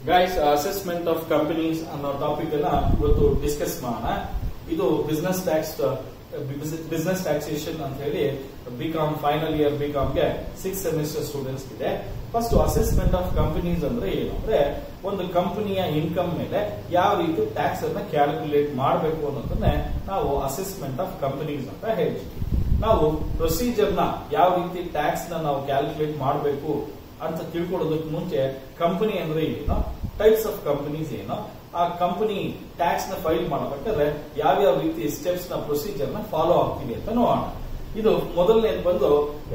guys assessment of companies ಅನ್ನೋ topic ಅನ್ನ ಇವತ್ತು ಡಿಸ್ಕಸ್ ಮಾಡೋಣ ಇದು ಬಿಸ್ನೆಸ್ ಟ್ಯಾಕ್ಸ್ ಬಿಸ್ನೆಸ್ ಟ್ಯಾಕ್ಸೇಷನ್ ಅಂತ ಹೇಳಿ B com final year B ಗೆ ಸಿಕ್ಸ್ ಸೆಮಿಸ್ಟರ್ ಸ್ಟೂಡೆಂಟ್ಸ್ ಇದೆ ಫಸ್ಟ್ ಅಸೆಸ್ಮೆಂಟ್ ಆಫ್ ಕಂಪನೀಸ್ ಅಂದ್ರೆ ಏನು ಅಂದ್ರೆ ಒಂದು ಕಂಪನಿಯ ಇನ್ಕಮ್ ಮೇಲೆ ಯಾವ ರೀತಿ ಟ್ಯಾಕ್ಸ್ ಅನ್ನ ಕ್ಯಾಲ್ಕುಲೇಟ್ ಮಾಡಬೇಕು ಅನ್ನೋದನ್ನೇ ನಾವು ಅಸೆಸ್ಮೆಂಟ್ ಆಫ್ ಕಂಪನೀಸ್ ಅಂತ ಹೇಳ್ತೀವಿ ನಾವು ಪ್ರೊಸೀಜರ್ ನ ಯಾವ ರೀತಿ ಟ್ಯಾಕ್ಸ್ ನ ನಾವು ಕ್ಯಾಲ್ಕುಲೇಟ್ ಮಾಡಬೇಕು ಅಂತ ತಿಳ್ಕೊಳ್ಳೋದಕ್ಕೆ ಮುಂಚೆ ಕಂಪನಿ ಅಂದ್ರೆ ಏನು ಟೈಪ್ಸ್ ಆಫ್ ಕಂಪನೀಸ್ ಏನು ಆ ಕಂಪನಿ ಟ್ಯಾಕ್ಸ್ ನ ಫೈಲ್ ಮಾಡಬೇಕಾದ್ರೆ ಯಾವ್ಯಾವ ರೀತಿ ಸ್ಟೆಪ್ಸ್ ನ ಪ್ರೊಸೀಜರ್ ನ ಫಾಲೋ ಆಗ್ತೀವಿ ಅಂತ ನೋಡೋಣ ಇದು ಮೊದಲನೇದು ಬಂದು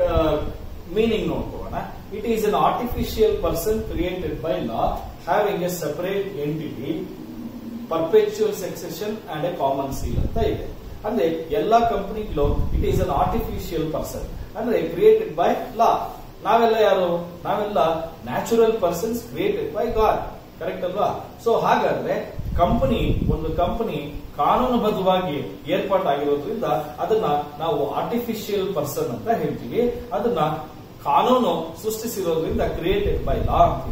ಮೀನಿಂಗ್ ನೋಡ್ಕೊಳ್ಳೋಣ it is an artificial person created by law having a separate entity perpetual succession and a common seal ಅಂತ ಇದೆ ಅಂದ್ರೆ ಎಲ್ಲಾ ಕಂಪನಿಗಳು it is an artificial person ಅಂದ್ರೆ ಕ್ರಿಯೇಟೆಡ್ ಬೈ ಲಾ ನಾವೆಲ್ಲ ಯಾರು ನಾವೆಲ್ಲ natural persons created by God correct ಅಲ್ವಾ ಸೊ ಹಾಗಾದ್ರೆ ಕಂಪನಿ ಒಂದು ಕಂಪನಿ ಕಾನೂನುಬದ್ಧವಾಗಿ ಏರ್ಪಾಟಾಗಿರೋದ್ರಿಂದ ಅದನ್ನ ನಾವು ಆರ್ಟಿಫಿಷಿಯಲ್ ಪರ್ಸನ್ ಅಂತ ಹೇಳ್ತೀವಿ ಅದನ್ನ ಕಾನೂನು ಸೃಷ್ಟಿಸಿರೋದ್ರಿಂದ ಕ್ರಿಯೇಟೆಡ್ ಬೈ ಲಾ ಅಂತ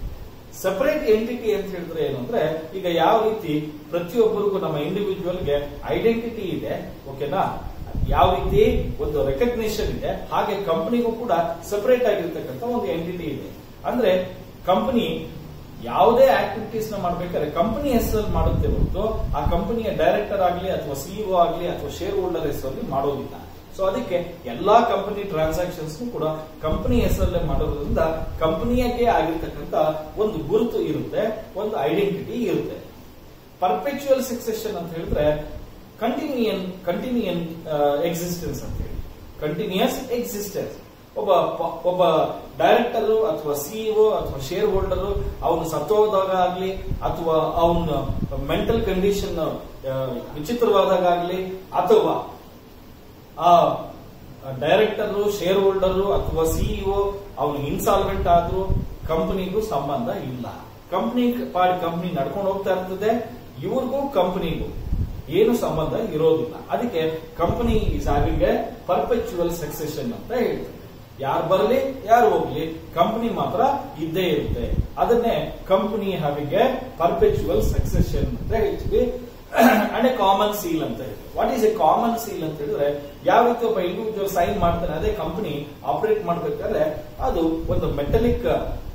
ಸಪರೇಟ್ ಎಂಟಿಟಿ ಅಂತ ಹೇಳಿದ್ರೆ ಏನು ಅಂದ್ರೆ ಈಗ ಯಾವ ರೀತಿ ಪ್ರತಿಯೊಬ್ಬರಿಗೂ ನಮ್ಮ ಇಂಡಿವಿಜುವಲ್ಗೆ ಐಡೆಂಟಿಟಿ ಇದೆ ಓಕೆನಾ ಯಾವ ರೀತಿ ಒಂದು ರೆಕಗ್ನಿಷನ್ ಇದೆ ಹಾಗೆ ಕಂಪನಿಗೂ ಕೂಡ ಸಪರೇಟ್ ಆಗಿರ್ತಕ್ಕಂಥ ಒಂದು ಎಂಟಿಟಿ ಇದೆ ಅಂದ್ರೆ ಕಂಪನಿ ಯಾವುದೇ ಆಕ್ಟಿವಿಟೀಸ್ ನ ಮಾಡ್ಬೇಕಾದ್ರೆ ಕಂಪನಿ ಹೆಸರಲ್ಲಿ ಮಾಡುತ್ತೆ ಹೊರತು ಆ ಕಂಪನಿಯ ಡೈರೆಕ್ಟರ್ ಆಗಲಿ ಅಥವಾ ಸಿಇಒ ಆಗಲಿ ಅಥವಾ ಶೇರ್ ಹೋಲ್ಡರ್ ಹೆಸರಲ್ಲಿ ಮಾಡೋದಿಲ್ಲ ಸೊ ಅದಕ್ಕೆ ಎಲ್ಲಾ ಕಂಪನಿ ಟ್ರಾನ್ಸಾಕ್ಷನ್ಸ್ ಕೂಡ ಕಂಪನಿ ಹೆಸರಲ್ಲೇ ಮಾಡೋದ್ರಿಂದ ಕಂಪನಿಯಕ್ಕೆ ಆಗಿರ್ತಕ್ಕಂಥ ಒಂದು ಗುರುತು ಇರುತ್ತೆ ಒಂದು ಐಡೆಂಟಿಟಿ ಇರುತ್ತೆ ಪರ್ಪೆಚುಯಲ್ ಸಕ್ಸೆಷನ್ ಅಂತ ಹೇಳಿದ್ರೆ ಕಂಟಿನ್ಯೂಯನ್ ಕಂಟಿನ್ಯೂಯನ್ ಎಕ್ಸಿಸ್ಟೆನ್ಸ್ ಅಂತ ಹೇಳಿ ಕಂಟಿನ್ಯೂಯಸ್ ಎಕ್ಸಿಸ್ಟೆನ್ಸ್ ಒಬ್ಬ ಒಬ್ಬ ಡೈರೆಕ್ಟರ್ ಅಥವಾ ಸಿಇಒ ಅಥವಾ ಶೇರ್ ಹೋಲ್ಡರ್ ಅವನು ಸತ್ತೋದಾಗ ಆಗ್ಲಿ ಅಥವಾ ಅವನ ಮೆಂಟಲ್ ಕಂಡೀಷನ್ ವಿಚಿತ್ರವಾದಾಗ ಆಗ್ಲಿ ಅಥವಾ ಆ ಡೈರೆಕ್ಟರ್ ಶೇರ್ ಹೋಲ್ಡರ್ ಅಥವಾ ಸಿಇಒ ಅವನು ಇನ್ಸಾಲ್ವೆಂಟ್ ಆದ್ರೂ ಕಂಪನಿಗೂ ಸಂಬಂಧ ಇಲ್ಲ ಕಂಪನಿ ಪಾಡಿ ಕಂಪನಿ ನಡ್ಕೊಂಡು ಹೋಗ್ತಾ ಇರ್ತದೆ ಇವ್ರಿಗೂ ಕಂಪನಿಗೂ ಏನು ಸಂಬಂಧ ಇರೋದಿಲ್ಲ ಅದಕ್ಕೆ company is having a perpetual succession ಅಂತ ಹೇಳ್ತಾರೆ ಯಾರು ಬರಲಿ ಯಾರು ಹೋಗ್ಲಿ ಕಂಪನಿ ಮಾತ್ರ ಇದ್ದೇ ಇರುತ್ತೆ ಅದನ್ನೇ company having a perpetual succession ಅಂತ ಹೇಳ್ತೀವಿ ಅಂಡ್ ಎ ಕಾಮನ್ ಸೀಲ್ ಅಂತ ಹೇಳಿ what is a common seal ಅಂತ ಹೇಳಿದ್ರೆ ಯಾವ ರೀತಿ ಒಬ್ಬ ಇಂಡಿವಿಜುವಲ್ ಸೈನ್ ಮಾಡ್ತಾನೆ ಅದೇ ಕಂಪನಿ ಆಪರೇಟ್ ಮಾಡ್ಬೇಕಾದ್ರೆ ಅದು ಒಂದು ಮೆಟಲಿಕ್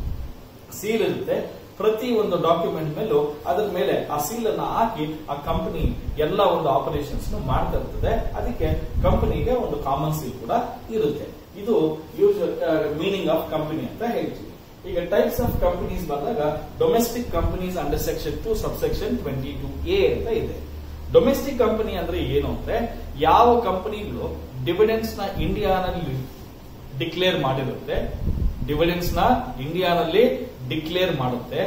ಸೀಲ್ ಇರುತ್ತೆ ಪ್ರತಿ ಒಂದು ಡಾಕ್ಯುಮೆಂಟ್ ಮೇಲೂ ಅದರ ಮೇಲೆ ಆ ಸೀಲ್ ಅನ್ನ ಹಾಕಿ ಆ ಕಂಪನಿ ಎಲ್ಲ ಒಂದು ಆಪರೇಷನ್ಸ್ ಮಾಡ್ತಾ ಇರ್ತದೆ ಅದಕ್ಕೆ ಕಂಪನಿಗೆ ಒಂದು ಕಾಮನ್ ಸೀಲ್ ಕೂಡ ಇರುತ್ತೆ ಇದು ಯೂಸ್ ಮೀನಿಂಗ್ ಆಫ್ ಕಂಪನಿ ಅಂತ ಹೇಳ್ತೀವಿ ಈಗ ಟೈಪ್ಸ್ ಆಫ್ ಕಂಪನೀಸ್ ಬಂದಾಗ domestic companies under section two sub section twenty two A ಅಂತ ಇದೆ ಡೊಮೆಸ್ಟಿಕ್ ಕಂಪನಿ ಅಂದ್ರೆ ಏನು ಅಂದ್ರೆ ಯಾವ ಕಂಪನಿಗಳು ಡಿವಿಡೆನ್ಸ್ ನ ಇಂಡಿಯಾನಲ್ಲಿ ಡಿಕ್ಲೇರ್ ಮಾಡಿರುತ್ತೆ ಡಿವಿಡೆನ್ಸ್ ನ ಇಂಡಿಯಾನಲ್ಲಿ ಡಿಕ್ಲೇರ್ ಮಾಡುತ್ತೆ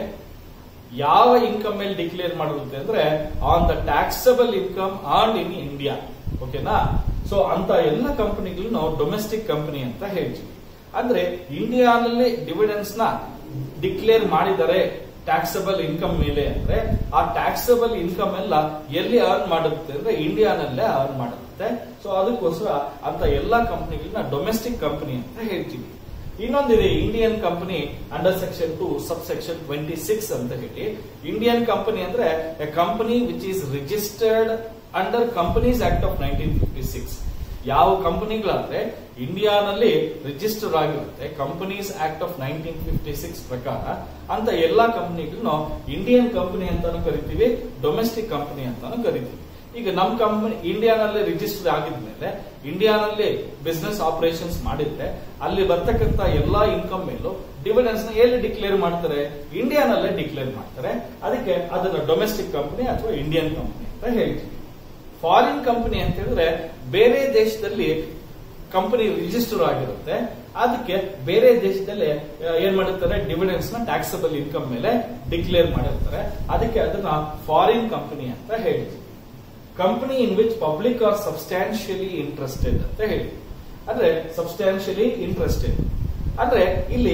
ಯಾವ ಇನ್ಕಮ್ ಮೇಲೆ ಡಿಕ್ಲೇರ್ ಮಾಡಿರುತ್ತೆ ಅಂದ್ರೆ on the taxable income on in India ಓಕೆನಾ ಸೊ ಅಂತ ಎಲ್ಲ ಕಂಪನಿಗಳು ನಾವು ಡೊಮೆಸ್ಟಿಕ್ ಕಂಪನಿ ಅಂತ ಹೇಳ್ತೀವಿ ಅಂದ್ರೆ ಇಂಡಿಯಾನಲ್ಲಿ ಡಿವಿಡೆನ್ಸ್ ನ ಡಿಕ್ಲೇರ್ ಮಾಡಿದರೆ ಟ್ಯಾಕ್ಸಬಲ್ ಇನ್ಕಮ್ ಮೇಲೆ ಅಂದ್ರೆ ಆ ಟ್ಯಾಕ್ಸಬಲ್ ಇನ್ಕಮ್ ಎಲ್ಲ ಎಲ್ಲಿ ಅರ್ನ್ ಮಾಡುತ್ತೆ ಅಂದ್ರೆ ಇಂಡಿಯಾನಲ್ಲೇ ಅರ್ನ್ ಮಾಡುತ್ತೆ ಸೊ ಅದಕ್ಕೋಸ್ಕರ ಅಂತ ಎಲ್ಲಾ ಕಂಪನಿಗಳನ್ನ ಡೊಮೆಸ್ಟಿಕ್ ಕಂಪನಿ ಅಂತ ಹೇಳ್ತೀವಿ ಇನ್ನೊಂದಿದೆ Indian company under section two sub section twenty six ಅಂತ ಹೇಳಿ ಇಂಡಿಯನ್ ಕಂಪನಿ ಅಂದ್ರೆ a company which is registered under companies act of nineteen fifty six ಯಾವ ಕಂಪನಿಗಳಂದ್ರೆ ಇಂಡಿಯಾನಲ್ಲಿ ರಿಜಿಸ್ಟರ್ ಆಗಿರುತ್ತೆ companies act of nineteen fifty six ಪ್ರಕಾರ ಅಂತ ಎಲ್ಲಾ ಕಂಪನಿಗಳನ್ನು ಇಂಡಿಯನ್ ಕಂಪನಿ ಅಂತಾನು ಕರಿತೀವಿ ಡೊಮೆಸ್ಟಿಕ್ ಕಂಪನಿ ಅಂತಾನು ಕರಿತೀವಿ ಈಗ ನಮ್ ಕಂಪನಿ ಇಂಡಿಯಾನಲ್ಲಿ ರಿಜಿಸ್ಟರ್ ಆಗಿದ್ಮೇಲೆ ಇಂಡಿಯಾನಲ್ಲಿ ಬಿಸ್ನೆಸ್ ಆಪರೇಷನ್ಸ್ ಮಾಡಿದ್ರೆ ಅಲ್ಲಿ ಬರ್ತಕ್ಕಂತ ಎಲ್ಲಾ ಇನ್ಕಮ್ ಮೇಲೂ ಡಿವಿಡೆನ್ಸ್ ನ ಎಲ್ಲಿ ಡಿಕ್ಲೇರ್ ಮಾಡ್ತಾರೆ ಇಂಡಿಯಾನಲ್ಲೇ ಡಿಕ್ಲೇರ್ ಮಾಡ್ತಾರೆ ಅದಕ್ಕೆ ಅದನ್ನ ಡೊಮೆಸ್ಟಿಕ್ ಕಂಪನಿ ಅಥವಾ ಇಂಡಿಯನ್ ಕಂಪನಿ ಅಂತ ಹೇಳ್ತೀವಿ ಫಾರಿನ್ ಕಂಪನಿ ಅಂತ ಹೇಳಿದ್ರೆ ಬೇರೆ ದೇಶದಲ್ಲಿ ಕಂಪನಿ ರಿಜಿಸ್ಟರ್ ಆಗಿರುತ್ತೆ ಅದಕ್ಕೆ ಬೇರೆ ದೇಶದಲ್ಲಿ ಏನ್ ಮಾಡಿರ್ತಾರೆ ಡಿವಿಡೆನ್ಸ್ ನ ಟ್ಯಾಕ್ಸಬಲ್ ಇನ್ಕಮ್ ಮೇಲೆ ಡಿಕ್ಲೇರ್ ಮಾಡಿರ್ತಾರೆ ಅದಕ್ಕೆ ಅದನ್ನ ಫಾರಿನ್ ಕಂಪನಿ ಅಂತ ಹೇಳ್ತೀವಿ company in which public are substantially interested ಅಂತ ಹೇಳಿ ಅಂದ್ರೆ ಸಬ್ಸ್ಟ್ಯಾನ್ಶಿಯಲಿ ಇಂಟ್ರೆಸ್ಟೆಡ್ ಅಂದ್ರೆ ಇಲ್ಲಿ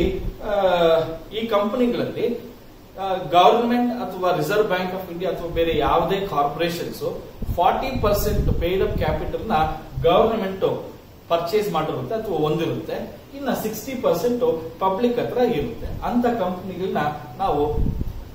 ಈ ಕಂಪನಿಗಳಲ್ಲಿ ಗವರ್ಮೆಂಟ್ ಅಥವಾ ರಿಸರ್ವ್ ಬ್ಯಾಂಕ್ ಆಫ್ ಇಂಡಿಯಾ ಅಥವಾ ಬೇರೆ ಯಾವುದೇ corporations forty percent paid up capital ನ ಗವರ್ಮೆಂಟ್ ಪರ್ಚೇಸ್ ಮಾಡಿರುತ್ತೆ ಅಥವಾ ಹೊಂದಿರುತ್ತೆ ಇನ್ನ ಸಿಕ್ಸ್ಟಿ ಪರ್ಸೆಂಟ್ ಪಬ್ಲಿಕ್ ಹತ್ರ ಇರುತ್ತೆ ಅಂತ ಕಂಪನಿಗಳನ್ನ ನಾವು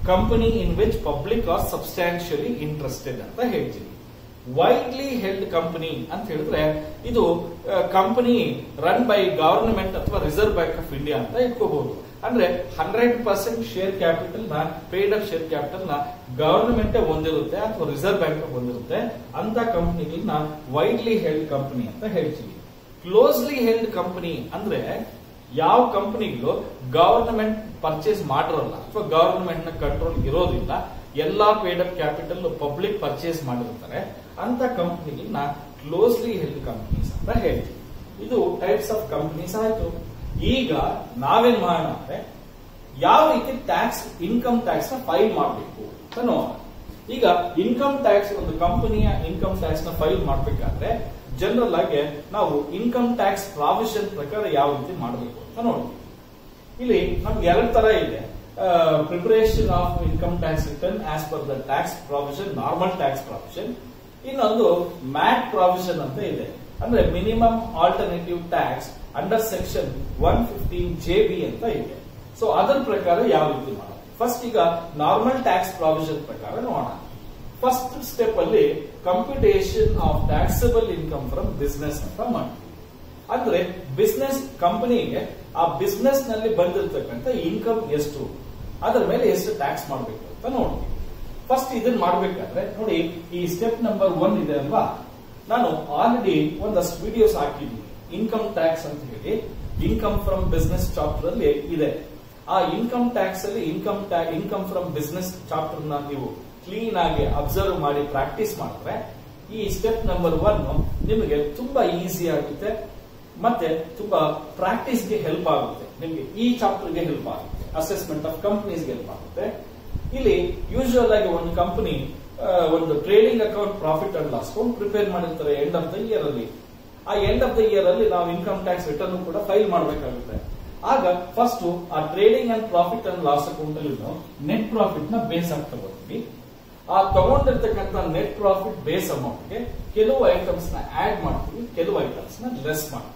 company in which public are substantially interested ಅಂತ ಹೇಳ್ತೀವಿ ವೈಡ್ಲಿ ಹೆಲ್ಡ್ ಕಂಪನಿ ಅಂತ ಹೇಳಿದ್ರೆ ಇದು ಕಂಪನಿ ರನ್ ಬೈ ಗವರ್ನಮೆಂಟ್ ಅಥವಾ ರಿಸರ್ವ್ ಬ್ಯಾಂಕ್ ಆಫ್ ಇಂಡಿಯಾ ಅಂತ ಇಟ್ಕೋಬಹುದು ಅಂದ್ರೆ ಹಂಡ್ರೆಡ್ ಪರ್ಸೆಂಟ್ ಶೇರ್ ಕ್ಯಾಪಿಟಲ್ ನ ಪೇಡ್ ಅಪ್ ಶೇರ್ ಕ್ಯಾಪಿಟಲ್ ನ ಗವರ್ನಮೆಂಟ್ ಹೊಂದಿರುತ್ತೆ ಅಥವಾ ರಿಸರ್ವ್ ಬ್ಯಾಂಕ್ ಹೊಂದಿರುತ್ತೆ ಅಂತ ಕಂಪನಿಗಳನ್ನ ವೈಡ್ಲಿ ಹೆಲ್ಡ್ ಕಂಪನಿ ಅಂತ ಹೇಳ್ತೀವಿ ಕ್ಲೋಸ್ಲಿ ಹೆಲ್ಡ್ ಕಂಪನಿ ಅಂದ್ರೆ ಯಾವ ಕಂಪನಿಗಳು ಗವರ್ನಮೆಂಟ್ ಪರ್ಚೇಸ್ ಮಾಡಿರಲ್ಲ ಅಥವಾ ಗವರ್ನಮೆಂಟ್ ನ ಕಂಟ್ರೋಲ್ ಇರೋದಿಲ್ಲ ಎಲ್ಲಾ paid up capital public purchase ಮಾಡಿರ್ತಾರೆ ಅಂತ ಕಂಪನಿಗಳನ್ನ ಕ್ಲೋಸ್ಲಿ ಹೆಲ್ಡ್ ಕಂಪನೀಸ್ ಅಂತ ಹೇಳ್ತೀವಿ ಇದು ಟೈಪ್ಸ್ ಆಫ್ ಕಂಪನೀಸ್ ಆಯ್ತು ಈಗ ನಾವೇನ್ ಮಾಡೋಣ ಅಂದ್ರೆ ಯಾವ ರೀತಿ ಟ್ಯಾಕ್ಸ್ ಇನ್ಕಮ್ ಟ್ಯಾಕ್ಸ್ ನ ಫೈಲ್ ಮಾಡಬೇಕು ಅಂತ ನೋಡೋಣ ಈಗ ಇನ್ಕಮ್ ಟ್ಯಾಕ್ಸ್ ಒಂದು ಕಂಪನಿಯ ಇನ್ಕಮ್ ಟ್ಯಾಕ್ಸ್ ನ ಫೈಲ್ ಮಾಡಬೇಕಾದ್ರೆ ಜನರಲ್ ಆಗಿ ನಾವು ಇನ್ಕಮ್ ಟ್ಯಾಕ್ಸ್ ಪ್ರಾವಿಷನ್ ಪ್ರಕಾರ ಯಾವ ರೀತಿ ಮಾಡಬೇಕು ಅಂತ ನೋಡಿ ಇಲ್ಲಿ ನಮ್ಗೆ ಎರಡು ತರ ಇದೆ preparation of income tax return as per the tax provision normal tax provision ಇನ್ನೊಂದು ಮ್ಯಾಟ್ ಪ್ರಾವಿಷನ್ ಅಂತ ಇದೆ ಅಂದ್ರೆ minimum alternative tax under section one fifteen J B ಅಂತ ಇದೆ ಸೊ ಅದರ ಪ್ರಕಾರ ಯಾವ ರೀತಿ ಮಾಡೋದು ಫಸ್ಟ್ ಈಗ ನಾರ್ಮಲ್ ಟ್ಯಾಕ್ಸ್ ಪ್ರಾವಿಷನ್ ಪ್ರಕಾರ ನೋಡೋಣ ಫಸ್ಟ್ ಸ್ಟೆಪ್ ಅಲ್ಲಿ computation of taxable income from business ಅಂತ ಮಾಡ್ತೀವಿ ಅಂದ್ರೆ ಬಿಸ್ನೆಸ್ ಕಂಪನಿಗೆ ಆ ಬಿಸ್ನೆಸ್ ನಲ್ಲಿ ಬಂದಿರತಕ್ಕಂತ ಇನ್ಕಮ್ ಎಷ್ಟು ಅದರ ಮೇಲೆ ಎಷ್ಟು ಟ್ಯಾಕ್ಸ್ ಮಾಡಬೇಕು ಅಂತ ನೋಡ್ತೀವಿ ಫಸ್ಟ್ ಇದನ್ನ ಮಾಡ್ಬೇಕಾದ್ರೆ ನೋಡಿ ಈ ಸ್ಟೆಪ್ ನಂಬರ್ ಒನ್ ಇದೆ ಅಲ್ವಾ ನಾನು ಆಲ್ರೆಡಿ ಒಂದಷ್ಟು ವಿಡಿಯೋಸ್ ಹಾಕಿದ್ದೀನಿ ಇನ್ಕಮ್ ಟ್ಯಾಕ್ಸ್ ಅಂತ ಹೇಳಿ ಇನ್ಕಮ್ ಫ್ರಮ್ ಬಿಸ್ನೆಸ್ ಚಾಪ್ಟರ್ ಅಲ್ಲಿ ಇದೆ ಆ ಇನ್ಕಮ್ ಟ್ಯಾಕ್ಸ್ ಅಲ್ಲಿ income income from business chapter ನ ನೀವು ಕ್ಲೀನ್ ಆಗಿ ಅಬ್ಸರ್ವ್ ಮಾಡಿ ಪ್ರಾಕ್ಟೀಸ್ ಮಾಡಿದ್ರೆ ಈ ಸ್ಟೆಪ್ ನಂಬರ್ ಒನ್ ನಿಮಗೆ ತುಂಬಾ ಈಸಿ ಆಗುತ್ತೆ ಮತ್ತೆ ತುಂಬಾ ಪ್ರಾಕ್ಟೀಸ್ಗೆ ಹೆಲ್ಪ್ ಆಗುತ್ತೆ ನಿಮಗೆ ಈ ಚಾಪ್ಟರ್ಗೆ ಹೆಲ್ಪ್ ಆಗುತ್ತೆ ಅಸೆಸ್ಮೆಂಟ್ ಆಫ್ ಕಂಪನೀಸ್ಗೆ ಹೆಲ್ಪ್ ಆಗುತ್ತೆ ಇಲ್ಲಿ ಯೂಶುವಲ್ ಆಗಿ ಒಂದು ಕಂಪನಿ ಒಂದು trading account profit and loss prepare ಮಾಡಿರ್ತಾರೆ ಎಂಡ್ ಆಫ್ ದ ಇಯರ್ ಅಲ್ಲಿ ಆ ಎಂಡ್ ಆಫ್ ದ ಇಯರ್ ಅಲ್ಲಿ ನಾವು ಇನ್ಕಮ್ ಟ್ಯಾಕ್ಸ್ ರಿಟರ್ನ್ ಕೂಡ ಫೈಲ್ ಮಾಡಬೇಕಾಗುತ್ತೆ ಆಗ ಫಸ್ಟ್ ಆ trading and profit and loss account ಅಲ್ಲಿ ನೆಟ್ ಪ್ರಾಫಿಟ್ ನ ಬೇಸ್ ಆಗಿ ತಗೋತೀವಿ ಆ ತಗೊಂಡಿರ್ತಕ್ಕಂಥ ನೆಟ್ ಪ್ರಾಫಿಟ್ ಬೇಸ್ ಅಮೌಂಟ್ ಗೆ ಕೆಲವು ಐಟಮ್ಸ್ ನ ಆಡ್ ಮಾಡ್ತೀವಿ ಕೆಲವು ಐಟಮ್ಸ್ ನ ಲೆಸ್ ಮಾಡ್ತೀವಿ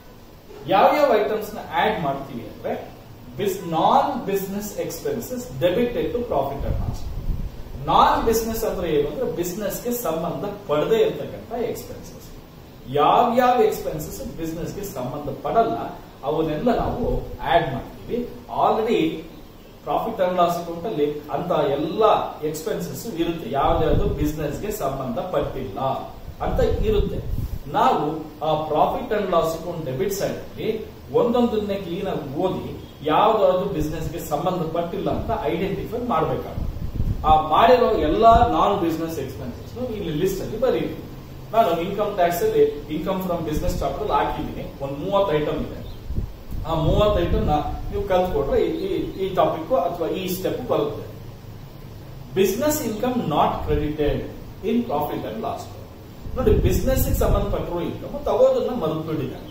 ಯಾವ್ಯಾವ ಐಟಮ್ಸ್ ನ ಆಡ್ ಮಾಡ್ತೀವಿ ಅಂದ್ರೆ ಬಿಸ್ non business expenses debited to profit and loss non business ಅಂದ್ರೆ ಏನು ಅಂದ್ರೆ ಬಿಸ್ನೆಸ್ ಗೆ ಸಂಬಂಧ ಪಡದೇ ಇರತಕ್ಕಂತ ಎಕ್ಸ್ಪೆನ್ಸಸ್ ಯಾವ್ಯಾವ ಎಕ್ಸ್ಪೆನ್ಸಸ್ ಬಿಸ್ನೆಸ್ ಗೆ ಸಂಬಂಧ ಪಡಲ್ಲ ಅವನ್ನೆಲ್ಲ ನಾವು ಆಡ್ ಮಾಡ್ತೀವಿ already profit and loss account ಅಲ್ಲಿ ಅಂತ ಎಲ್ಲ ಎಕ್ಸ್ಪೆನ್ಸಸ್ ಇರುತ್ತೆ ಯಾವ್ದಾದ್ರು ಬಿಸ್ನೆಸ್ ಗೆ ಸಂಬಂಧ ಪಟ್ಟಿಲ್ಲ ಅಂತ ಇರುತ್ತೆ ನಾವು ಆ profit and loss account debit side ಅಲ್ಲಿ ಒಂದೊಂದನ್ನೇ ಕ್ಲೀನ್ ಆಗಿ ಓದಿ ಯಾವ್ದಾದ್ರು ಬಿಸ್ನೆಸ್ ಗೆ ಸಂಬಂಧಪಟ್ಟಿಲ್ಲ ಅಂತ ಐಡೆಂಟಿಫೈ ಮಾಡಬೇಕಾಗುತ್ತೆ ಆ ಮಾಡಿರೋ ಎಲ್ಲಾ ನಾನ್ ಬಿಸ್ನೆಸ್ ಎಕ್ಸ್ಪೆನ್ಸಸ್ ಇಲ್ಲಿ ಲಿಸ್ಟ್ ಅಲ್ಲಿ ಬರೀರಿ ನಾನು ಇನ್ಕಮ್ ಟ್ಯಾಕ್ಸ್ ಅಲ್ಲಿ ಇನ್ಕಮ್ ಫ್ರಮ್ ಬಿಸ್ನೆಸ್ ಚಾಪ್ಟರ್ ಹಾಕಿದ್ದೀನಿ ಒಂದು ಮೂವತ್ತು ಐಟಮ್ ಇದೆ ಆ ಮೂವತ್ತು ಐಟಮ್ ನ ನೀವು ಕಲ್ತ್ಕೊಟ್ರೆ ಈ ಟಾಪಿಕ್ ಅಥವಾ ಈ ಸ್ಟೆಪ್ ಬರುತ್ತೆ business income not credited in profit and loss ನೋಡಿ ಬಿಸ್ನೆಸ್ ಸಂಬಂಧಪಟ್ಟಿರೋ ಇನ್ಕಮ್ ತಗೋದನ್ನ ಮರೆತು ಬಿಟ್ಟಿದ್ದಾನೆ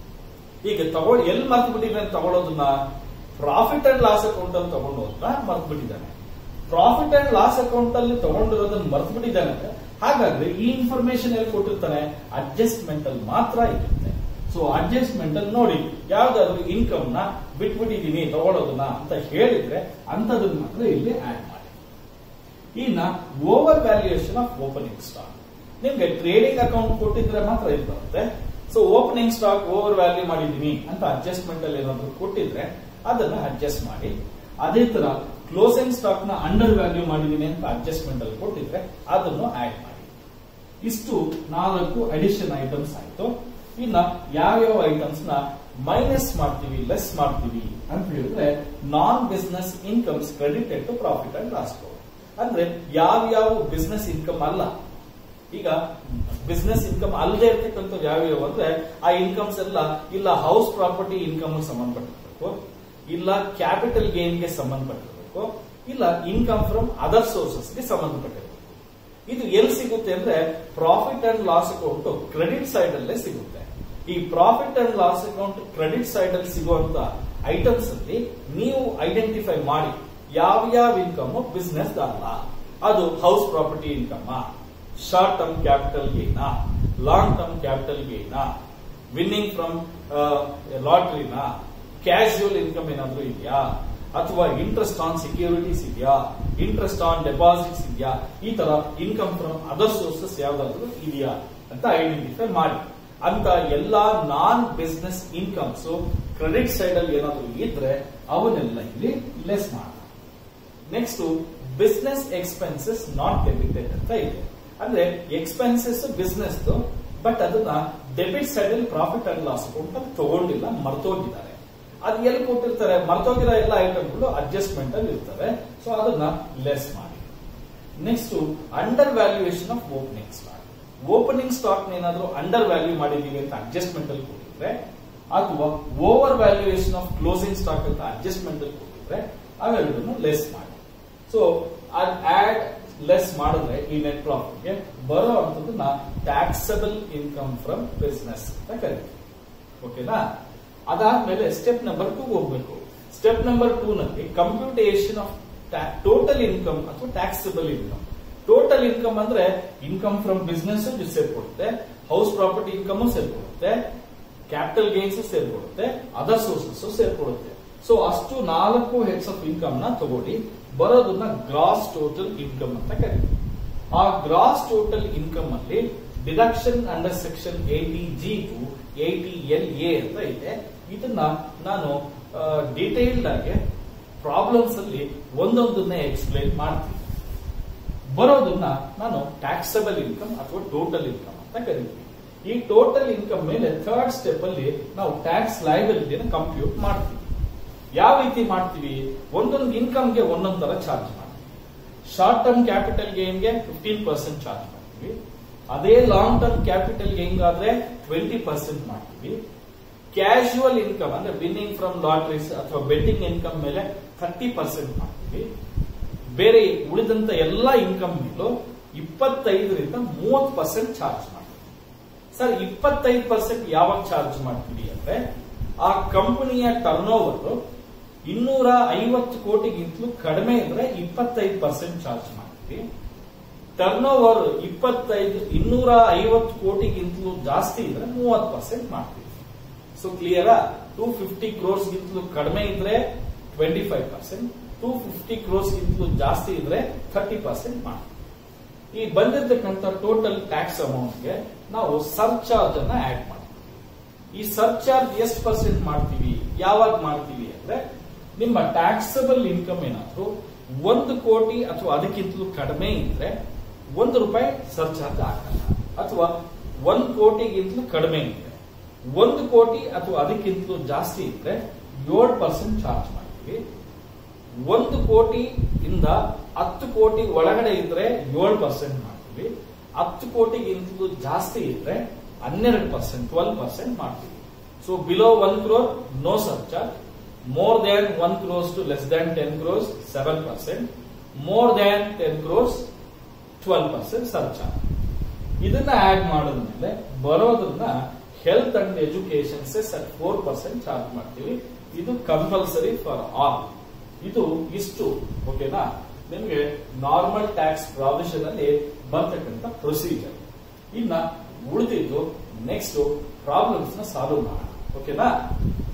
ಈಗ ತಗೊಳ್ ಎಲ್ಲಿ ಮರ್ತು ಬಿಟ್ಟಿದ್ದಾನೆ ತಗೊಳ್ಳೋದನ್ನ ಪ್ರಾಫಿಟ್ ಅಂಡ್ ಲಾಸ್ ಅಕೌಂಟ್ ಅಲ್ಲಿ ತಗೊಂಡೋದನ್ನ ಮರ್ತು ಬಿಟ್ಟಿದ್ದಾನೆ ಪ್ರಾಫಿಟ್ ಅಂಡ್ ಲಾಸ್ ಅಕೌಂಟ್ ಅಲ್ಲಿ ತಗೊಂಡಿರೋದನ್ನ ಮರ್ತು ಬಿಟ್ಟಿದ್ದಾನೆ ಹಾಗಾದ್ರೆ ಈ ಇನ್ಫಾರ್ಮೇಶನ್ ಎಲ್ಲಿ ಕೊಟ್ಟಿರ್ತಾನೆ ಅಡ್ಜಸ್ಟ್ಮೆಂಟ್ ಅಲ್ಲಿ ಮಾತ್ರ ಇರುತ್ತೆ ಸೊ ಅಡ್ಜಸ್ಟ್ಮೆಂಟ್ ಅಲ್ಲಿ ನೋಡಿ ಯಾವ್ದಾದ್ರು ಇನ್ಕಮ್ ನ ಬಿಟ್ಬಿಟ್ಟಿದೀನಿ ತಗೊಳ್ಳೋದನ್ನ ಅಂತ ಹೇಳಿದ್ರೆ ಅಂತದನ್ನ ಮಾತ್ರ ಇಲ್ಲಿ ಆಡ್ ಮಾಡಿ ಇನ್ನ over valuation of opening stock ನಿಮ್ಗೆ ಟ್ರೇಡಿಂಗ್ ಅಕೌಂಟ್ ಕೊಟ್ಟಿದ್ರೆ ಮಾತ್ರ ಇದು ಬರುತ್ತೆ so opening stock over value ಮಾಡಿದೀನಿ ಅಂತ ಅಡ್ಜಸ್ಟ್ಮೆಂಟ್ ಅಲ್ಲಿ ಏನಾದ್ರು ಕೊಟ್ಟಿದ್ರೆ ಅದನ್ನ ಅಡ್ಜಸ್ಟ್ ಮಾಡಿ ಅದೇ ತರ ಕ್ಲೋಸಿಂಗ್ ಸ್ಟಾಕ್ ನ ಅಂಡರ್ ವ್ಯಾಲ್ಯೂ ಮಾಡಿದೀನಿ ಅಂತ ಅಡ್ಜಸ್ಟ್ಮೆಂಟ್ ಅಲ್ಲಿ ಕೊಟ್ಟಿದ್ರೆ ಅದನ್ನು ಆಡ್ ಮಾಡಿ ಇಷ್ಟು ನಾಲ್ಕು ಅಡಿಷನ್ ಐಟಮ್ಸ್ ಆಯ್ತು ಇನ್ನ ಯಾವ್ಯಾವ ಐಟಮ್ಸ್ ನ ಮೈನಸ್ ಮಾಡ್ತೀವಿ ಲೆಸ್ ಮಾಡ್ತೀವಿ ಅಂತ ಹೇಳಿದ್ರೆ non business incomes credited to profit and loss ಅಂದ್ರೆ ಯಾವ್ಯಾವ ಬಿಸ್ನೆಸ್ ಇನ್ಕಮ್ ಅಲ್ಲ ಈಗ ಬಿಸ್ನೆಸ್ ಇನ್ಕಮ್ ಅಲ್ಲದೆ ಇರ್ತಕ್ಕಂಥ ಯಾವ್ಯಾವ ಅಂದ್ರೆ ಆ ಇನ್ಕಮ್ಸ್ ಎಲ್ಲ ಇಲ್ಲ ಹೌಸ್ ಪ್ರಾಪರ್ಟಿ ಇನ್ಕಮ್ ಸಂಬಂಧಪಟ್ಟಿರ್ಬೇಕು ಇಲ್ಲ ಕ್ಯಾಪಿಟಲ್ ಗೇನ್ ಗೆ ಸಂಬಂಧಪಟ್ಟಿರ್ಬೇಕು ಇಲ್ಲ ಇನ್ಕಮ್ ಫ್ರಮ್ ಅದರ್ ಸೋರ್ಸಸ್ ಗೆ ಸಂಬಂಧಪಟ್ಟಿರ್ಬೇಕು ಇದು ಎಲ್ಲಿ ಸಿಗುತ್ತೆ ಅಂದ್ರೆ profit and loss account credit side ಅಲ್ಲೇ ಸಿಗುತ್ತೆ ಈ profit and loss account credit side ಅಲ್ಲಿ ಸಿಗುವಂತ ಐಟಮ್ಸ್ ಅಲ್ಲಿ ನೀವು ಐಡೆಂಟಿಫೈ ಮಾಡಿ ಯಾವ ಯಾವ ಇನ್ಕಮ್ ಬಿಸ್ನೆಸ್ ಅಲ್ಲ ಅದು house property income short term capital ಗೇನಾ ಲಾಂಗ್ ಟರ್ಮ್ ಕ್ಯಾಪಿಟಲ್ ಗೇನಾ ವಿನ್ನಿಂಗ್ ಫ್ರಮ್ ಲಾಟ್ರಿನಾ ಕ್ಯಾಶುವಲ್ ಇನ್ಕಮ್ ಏನಾದ್ರೂ ಇದೆಯಾ ಅಥವಾ ಇಂಟ್ರೆಸ್ಟ್ ಆನ್ ಸೆಕ್ಯೂರಿಟೀಸ್ ಇದೆಯಾ ಇಂಟ್ರೆಸ್ಟ್ ಆನ್ ಡೆಪಾಸಿಟ್ಸ್ ಇದೆಯಾ ಈ ತರ ಇನ್ಕಮ್ ಫ್ರಮ್ ಅದರ್ ಸೋರ್ಸಸ್ ಯಾವ್ದಾದ್ರು ಇದೆಯಾ ಅಂತ ಐಡೆಂಟಿಫೈ ಮಾಡಿ ಅಂತ ಎಲ್ಲಾ non business incomes credit side ಅಲ್ಲಿ ಏನಾದ್ರು ಇದ್ರೆ ಅವನ್ನೆಲ್ಲ ಇಲ್ಲಿ ಲೆಸ್ ಮಾಡಿ next business expenses not debited ಅಂತ ಇದೆ ಅಂದ್ರೆ ಎಕ್ಸ್ಪೆನ್ಸಸ್ ಬಿಸ್ನೆಸ್ ಬಟ್ ಅದನ್ನ ಡೆಬಿಟ್ ಸೈಡ್ ಅಲ್ಲಿ ಪ್ರಾಫಿಟ್ ಅಂಡ್ ಲಾಸ್ ಅಕೌಂಟ್ ಅಲ್ಲಿ ತಗೊಂಡಿಲ್ಲ ಮರ್ತೋಗಿದ್ದಾರೆ ಅದು ಎಲ್ಲಿ ಕೊಟ್ಟಿರ್ತಾರೆ ಮರ್ತೋಗಿರೋ ಎಲ್ಲ ಐಟಮ್ಗಳು ಅಡ್ಜಸ್ಟ್ಮೆಂಟ್ ಅಲ್ಲಿ ಇರ್ತವೆ ಸೊ ಅದನ್ನ ಲೆಸ್ ಮಾಡಿ next under valuation of opening stock opening stock ಏನಾದ್ರೂ ಅಂಡರ್ ವ್ಯಾಲ್ಯೂ ಮಾಡಿದೀವಿ ಅಂತ ಅಡ್ಜಸ್ಟ್ಮೆಂಟ್ ಅಲ್ಲಿ ಕೊಟ್ಟಿದ್ರೆ ಅಥವಾ over valuation of closing stock ಅಂತ ಅಡ್ಜಸ್ಟ್ಮೆಂಟ್ ಅಲ್ಲಿ ಕೊಟ್ಟಿದ್ರೆ ಅವೆರಡನ್ನು ಲೆಸ್ ಮಾಡಿ ಸೊ ಅದ್ ಆಡ್ ಲೆಸ್ ಮಾಡಿದ್ರೆ ಈ ನೆಟ್ ಪ್ರಾಫಿಟ್ಗೆ ಬರೋ ಅಂತದನ್ನ ಟ್ಯಾಕ್ಸಬಲ್ ಇನ್ಕಮ್ ಫ್ರಮ್ ಬಿಸ್ನೆಸ್ ಅಂತ ಕರಿತೀವಿ ಓಕೆನಾ ಅದಾದ್ಮೇಲೆ ಸ್ಟೆಪ್ ನಂಬರ್ ಟೂ ಹೋಗ್ಬೇಕು ಸ್ಟೆಪ್ ನಂಬರ್ ಟೂ ನಲ್ಲಿ ಕಂಪ್ಯೂಟೇಷನ್ ಆಫ್ ಟೋಟಲ್ ಇನ್ಕಮ್ ಅಥವಾ ಟ್ಯಾಕ್ಸಬಲ್ ಇನ್ಕಮ್ ಟೋಟಲ್ ಇನ್ಕಮ್ ಅಂದ್ರೆ ಇನ್ಕಮ್ ಫ್ರಮ್ ಬಿಸ್ನೆಸ್ ಸೇರ್ಕೊಡುತ್ತೆ ಹೌಸ್ ಪ್ರಾಪರ್ಟಿ ಇನ್ಕಮ್ ಸೇರ್ಕೊಡುತ್ತೆ ಕ್ಯಾಪಿಟಲ್ ಗೇನ್ಸ್ ಸೇರ್ಕೊಡುತ್ತೆ ಅದರ್ ಸೋರ್ಸಸ್ ಸೇರ್ಕೊಡುತ್ತೆ ಸೊ ಅಷ್ಟು ನಾಲ್ಕು ಹೆಡ್ಸ್ ಆಫ್ ಇನ್ಕಮ್ ನ ತಗೊಳ್ಳಿ ಬರೋದನ್ನ ಗ್ರಾಸ್ ಟೋಟಲ್ ಇನ್ಕಮ್ ಅಂತ ಕರೀತೀವಿ ಆ ಗ್ರಾಸ್ ಟೋಟಲ್ ಇನ್ಕಮ್ ಅಲ್ಲಿ deduction under section eighty G to eighty L A ಅಂತ ಇದೆ ಇದನ್ನ ನಾನು ಡೀಟೇಲ್ಡ್ ಆಗಿ ಪ್ರಾಬ್ಲಮ್ಸ್ ಅಲ್ಲಿ ಒಂದೊಂದನ್ನೇ ಎಕ್ಸ್ಪ್ಲೈನ್ ಮಾಡ್ತೀನಿ ಬರೋದನ್ನ ನಾನು ಟ್ಯಾಕ್ಸಬಲ್ ಇನ್ಕಮ್ ಅಥವಾ ಟೋಟಲ್ ಇನ್ಕಮ್ ಅಂತ ಕರಿತೀವಿ ಈ ಟೋಟಲ್ ಇನ್ಕಮ್ ಮೇಲೆ ಥರ್ಡ್ ಸ್ಟೆಪ್ ಅಲ್ಲಿ ನಾವು ಟ್ಯಾಕ್ಸ್ ಲೈಬಿಲಿಟಿನ ಕಂಪ್ಯೂಟ್ ಮಾಡ್ತೀವಿ ಯಾವ ರೀತಿ ಮಾಡ್ತೀವಿ ಒಂದೊಂದು ಇನ್ಕಮ್ಗೆ ಒಂದೊಂದ್ ತರ ಚಾರ್ಜ್ ಮಾಡ್ತೀವಿ ಶಾರ್ಟ್ ಟರ್ಮ್ ಕ್ಯಾಪಿಟಲ್ ಗೇನ್ಗೆ ಫಿಫ್ಟೀನ್ ಪರ್ಸೆಂಟ್ ಚಾರ್ಜ್ ಮಾಡ್ತೀವಿ ಅದೇ ಲಾಂಗ್ ಟರ್ಮ್ ಕ್ಯಾಪಿಟಲ್ ಗೇನ್ ಆದ್ರೆ ಟ್ವೆಂಟಿ ಪರ್ಸೆಂಟ್ ಮಾಡ್ತೀವಿ ಕ್ಯಾಶುವಲ್ ಇನ್ಕಮ್ ಅಂದ್ರೆ ವಿನ್ನಿಂಗ್ ಫ್ರಮ್ ಲಾಟ್ರೀಸ್ ಅಥವಾ ಬೆಟ್ಟಿಂಗ್ ಇನ್ಕಮ್ ಮೇಲೆ ಥರ್ಟಿ ಪರ್ಸೆಂಟ್ ಮಾಡ್ತೀವಿ ಬೇರೆ ಉಳಿದಂತ ಎಲ್ಲ ಇನ್ಕಮ್ ಮೇಲೂ ಇಪ್ಪತ್ತೈದರಿಂದ ಮೂವತ್ತು ಪರ್ಸೆಂಟ್ ಚಾರ್ಜ್ ಮಾಡ್ತೀವಿ ಸರ್ ಇಪ್ಪತ್ತೈದು ಪರ್ಸೆಂಟ್ ಯಾವಾಗ ಚಾರ್ಜ್ ಮಾಡ್ತೀವಿ ಅಂದ್ರೆ ಆ ಕಂಪನಿಯ ಟರ್ನ್ ಓವರ್ ಇನ್ನೂರ ಐವತ್ತು ಕೋಟಿಗಿಂತಲೂ ಕಡಿಮೆ ಇದ್ರೆ ಇಪ್ಪತ್ತೈದು ಪರ್ಸೆಂಟ್ ಚಾರ್ಜ್ ಮಾಡ್ತೀವಿ ಟರ್ನ್ ಓವರ್ ಇಪ್ಪತ್ತೈದು ಇನ್ನೂರ ಐವತ್ತು ಕೋಟಿಗಿಂತಲೂ ಜಾಸ್ತಿ ಇದ್ರೆ ಮೂವತ್ತು ಪರ್ಸೆಂಟ್ ಮಾಡ್ತೀವಿ ಸೊ ಕ್ಲಿಯರಾ ಟೂ ಫಿಫ್ಟಿ ಕ್ರೋರ್ಸ್ ಗಿಂತಲೂ ಕಡಿಮೆ ಇದ್ರೆ twenty five percent two fifty crores ಗಿಂತಲೂ ಜಾಸ್ತಿ ಇದ್ರೆ ಥರ್ಟಿ ಪರ್ಸೆಂಟ್ ಮಾಡ್ತೀವಿ ಈ ಬಂದಿರತಕ್ಕಂಥ ಟೋಟಲ್ ಟ್ಯಾಕ್ಸ್ ಅಮೌಂಟ್ಗೆ ನಾವು ಸರ್ಚಾರ್ಜ್ ಅನ್ನ ಆಡ್ ಮಾಡ್ತೀವಿ ಈ ಸರ್ಚಾರ್ಜ್ ಎಷ್ಟು ಪರ್ಸೆಂಟ್ ಮಾಡ್ತೀವಿ ಯಾವಾಗ ಮಾಡ್ತೀವಿ ಅಂದ್ರೆ ನಿಮ್ಮ ಟ್ಯಾಕ್ಸಬಲ್ ಇನ್ಕಮ್ ಏನಾದ್ರು ಒಂದು ಕೋಟಿ ಅಥವಾ ಅದಕ್ಕಿಂತಲೂ ಕಡಿಮೆ ಇದ್ರೆ ಒಂದು ರೂಪಾಯಿ ಸರ್ಚಾರ್ಜ್ ಆಗಲ್ಲ ಅಥವಾ ಒಂದು ಕೋಟಿಗಿಂತಲೂ ಕಡಿಮೆ ಇದ್ರೆ ಒಂದು ಕೋಟಿ ಅಥವಾ ಅದಕ್ಕಿಂತಲೂ ಜಾಸ್ತಿ ಇದ್ರೆ ಏಳು ಪರ್ಸೆಂಟ್ ಚಾರ್ಜ್ ಮಾಡ್ತೀವಿ ಒಂದು ಕೋಟಿ ಇಂದ ಹತ್ತು ಕೋಟಿ ಒಳಗಡೆ ಇದ್ರೆ ಏಳು ಪರ್ಸೆಂಟ್ ಮಾಡ್ತೀವಿ ಹತ್ತು ಕೋಟಿಗಿಂತಲೂ ಜಾಸ್ತಿ ಇದ್ರೆ ಹನ್ನೆರಡು ಪರ್ಸೆಂಟ್ ಟ್ವೆಲ್ ಪರ್ಸೆಂಟ್ ಮಾಡ್ತೀವಿ so below one crore no surcharge more than one crores to less than ten crores seven percent more than ten crores twelve percent surcharge ಇದನ್ನ ಆಡ್ ಮಾಡಿದ್ಮೇಲೆ ಬರೋದನ್ನ health and education cess at four percent charge ಮಾಡ್ತೀವಿ ಇದು compulsory for all ಇದು ಇಷ್ಟು ಓಕೆನಾ ನಿಮಗೆ normal tax provision ಅಲ್ಲಿ ಬರ್ತಕ್ಕಂಥ ಪ್ರೊಸೀಜರ್ ಇನ್ನ ಉಳಿದಿದ್ದು ನೆಕ್ಸ್ಟ್ ಪ್ರಾಬ್ಲಮ್ಸ್ ನ ಸಾಲ್ವ್ ಮಾಡೋಣ ಓಕೆನಾ